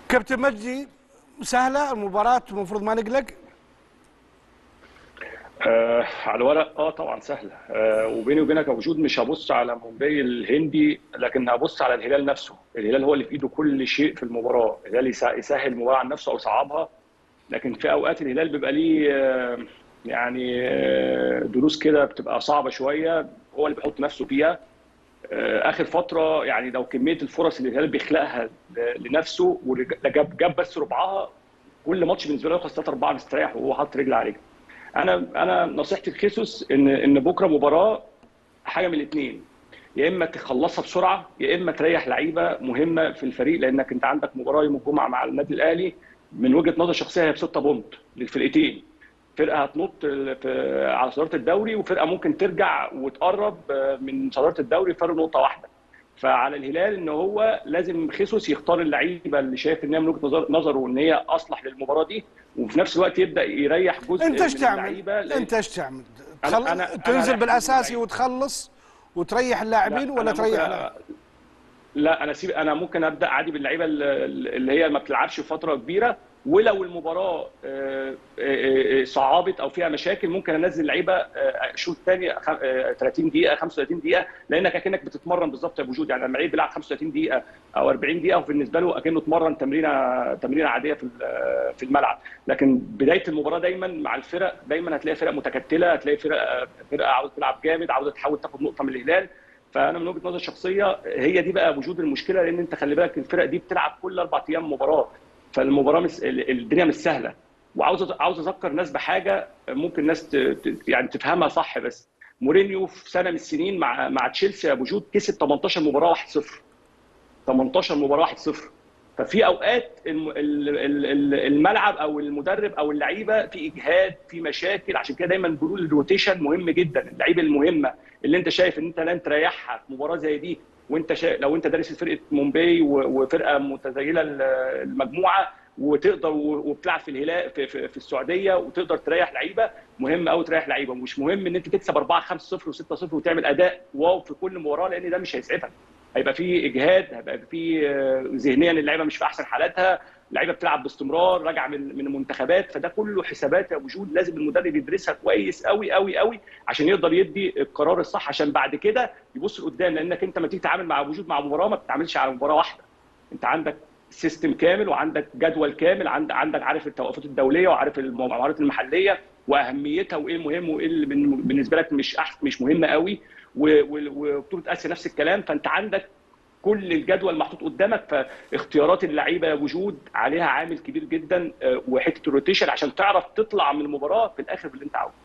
كابتن مجدي سهله المباراه المفروض ما نقلق آه على الورق اه طبعا سهله آه وبيني وبينك يا وجود مش هبص على مومباي الهندي لكن هبص على الهلال نفسه الهلال هو اللي في ايده كل شيء في المباراه الهلال يسهل المباراه عن نفسه او يصعبها لكن في اوقات الهلال بيبقى ليه آه يعني آه دروس كده بتبقى صعبه شويه هو اللي بيحط نفسه فيها آه اخر فتره يعني لو كميه الفرص اللي الهلال بيخلقها لنفسه وجاب جاب بس ربعها كل ماتش بالنسبه له يخلص 3 4 مستريح وهو حاطط رجل على رجل انا انا نصيحتي لخيسوس ان ان بكره مباراه حاجه من الاثنين يا اما تخلصها بسرعه يا اما تريح لعيبه مهمه في الفريق لانك انت عندك مباراه يوم الجمعه مع النادي الاهلي من وجهه نظر شخصيه هي بسته بونت للفرقتين فرقه هتنط على صداره الدوري وفرقه ممكن ترجع وتقرب من صداره الدوري فرق نقطه واحده فعلى الهلال ان هو لازم خيسوس يختار اللعيبه اللي شايف ان هي من وجهه نظره ان هي اصلح للمباراه دي وفي نفس الوقت يبدا يريح جزء انت ايش من تعمل؟ اللعيبه انت ايش تعمل؟ أنا- تخل... أنا- تنزل أنا بالاساسي رايح- وتخلص وتريح اللاعبين لا، ولا أنا ممكن تريح أ- لا انا سيب انا ممكن ابدا عادي باللعيبه اللي اللي هي ما بتلعبش فتره كبيره ولو المباراه آه، آه، آه، صعبت او فيها مشاكل ممكن انزل لعيبه آه، شوط ثاني خ- آه، 30 دقيقه 35 دقيقه لانك اكنك بتتمرن بالظبط يا ابو جود يعني لما اللعيب بيلعب 35 دقيقه او 40 دقيقه وبالنسبه له اكنه اتمرن تمرينه تمرينه عاديه في ال- في الملعب لكن بدايه المباراه دايما مع الفرق دايما هتلاقي فرق متكتله هتلاقي فرق فرقه عاوزه تلعب جامد عاوزه تحاول تاخد نقطه من الهلال فانا من وجهه نظر شخصيه هي دي بقى وجود المشكله لان انت خلي بالك الفرق دي بتلعب كل اربع ايام مباراه فالمباراه مش الدنيا مش سهله وعاوز عاوز اذكر ناس بحاجه ممكن ناس ت- ت- يعني تفهمها صح بس مورينيو في سنه من السنين مع مع تشيلسي يا ابو جود كسب 18 مباراه 1-0 18 مباراه 1-0 ففي اوقات الم- ال- ال- ال- الملعب او المدرب او اللعيبه في اجهاد في مشاكل عشان كده دايما بنقول الروتيشن مهم جدا اللعيبه المهمه اللي انت شايف ان انت لن تريحها في مباراه زي دي وانت شا... لو انت دارس فرقه مومباي و- وفرقه متزيله ال- المجموعه وتقدر و- وبتلعب في الهلال في, في, في السعوديه وتقدر تريح لعيبه مهم قوي تريح لعيبه مش مهم ان انت تكسب 4 5 0 و6 0 وتعمل اداء واو في كل مباراه لان ده مش هيسعفك هيبقى في اجهاد هيبقى في آه، ذهنيا اللعيبه مش في احسن حالاتها اللعيبه بتلعب باستمرار راجعه من من المنتخبات فده كله حسابات يا وجود لازم المدرب يدرسها كويس قوي قوي قوي عشان يقدر يدي القرار الصح عشان بعد كده يبص لقدام لانك انت لما تيجي تتعامل مع وجود مع مباراه ما بتتعاملش على مباراه واحده انت عندك سيستم كامل وعندك جدول كامل عند عندك عارف التوقفات الدوليه وعارف المباريات المحليه واهميتها وايه المهم وايه اللي بن- بالنسبه لك مش أحسن مش مهمه قوي و- و- وبطوله اسيا نفس الكلام فانت عندك كل الجدول محطوط قدامك فاختيارات اللعيبه وجود عليها عامل كبير جدا آه، وحته الروتيشن عشان تعرف تطلع من المباراه في الاخر باللي انت عاوزه